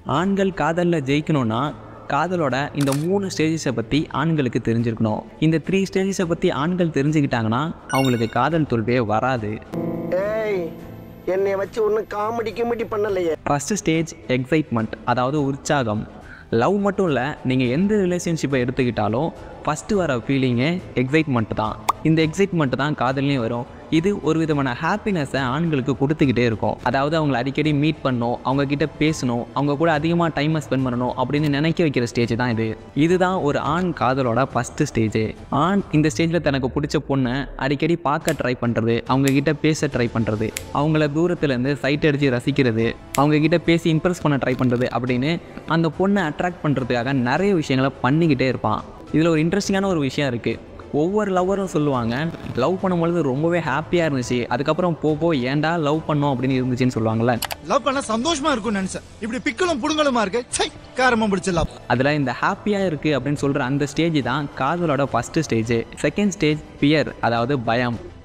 ஆண்கள் காதலில் ஜெயிக்கணும்னா காதலோட இந்த மூணு ஸ்டேஜஸை பற்றி ஆண்களுக்கு தெரிஞ்சிருக்கணும் இந்த த்ரீ ஸ்டேஜஸை பற்றி ஆண்கள் தெரிஞ்சுக்கிட்டாங்கன்னா அவங்களுக்கு காதல் தோல்வியே வராது ஏய் என்னைய வச்சு ஒன்றும் காமெடி கிமெடி பண்ணலையே ஃபஸ்ட்டு ஸ்டேஜ் எக்ஸைட்மெண்ட் அதாவது உற்சாகம் லவ் மட்டும் இல்லை நீங்கள் எந்த ரிலேஷன்ஷிப்பை எடுத்துக்கிட்டாலும் ஃபஸ்ட்டு வர ஃபீலிங்கே எக்ஸைட்மெண்ட் தான் இந்த எக்ஸைட்மெண்ட் தான் காதல்லையும் வரும் இது ஒரு விதமான ஹாப்பினஸை ஆண்களுக்கு கொடுத்துக்கிட்டே இருக்கும் அதாவது அவங்கள அடிக்கடி மீட் பண்ணணும் அவங்க கிட்ட பேசணும் அவங்க கூட அதிகமாக டைமை ஸ்பெண்ட் பண்ணணும் அப்படின்னு நினைக்க வைக்கிற ஸ்டேஜ் தான் இது இதுதான் ஒரு ஆண் காதலோட ஃபஸ்ட்டு ஸ்டேஜ் ஆண் இந்த ஸ்டேஜில் தனக்கு பிடிச்ச பொண்ணை அடிக்கடி பார்க்க ட்ரை பண்ணுறது அவங்க கிட்ட பேச ட்ரை பண்ணுறது அவங்கள தூரத்துலேருந்து சைட் அடித்து ரசிக்கிறது அவங்க கிட்ட பேசி இம்ப்ரெஸ் பண்ண ட்ரை பண்ணுறது அப்படின்னு அந்த பொண்ணை அட்ராக்ட் பண்ணுறதுக்காக நிறைய விஷயங்களை பண்ணிக்கிட்டே இருப்பான் இதில் ஒரு இன்ட்ரெஸ்டிங்கான ஒரு விஷயம் இருக்குது ஒவ்வொரு லவ்வரும் சொல்லுவாங்க லவ் பண்ணும்பொழுது ரொம்பவே ஹாப்பியாக இருந்துச்சு அதுக்கப்புறம் போ போ ஏன்டா லவ் பண்ணோம் அப்படின்னு இருந்துச்சுன்னு சொல்லுவாங்கல்ல லவ் பண்ண சந்தோஷமா இருக்கும்னு நினைச்சேன் இப்படி பிக்கலும் புடுங்கலுமா இருக்கு சை காரமா பிடிச்ச லவ் அதில் இந்த ஹாப்பியாக இருக்குது அப்படின்னு சொல்கிற அந்த ஸ்டேஜ் தான் காதலோட first stage second stage fear அதாவது பயம்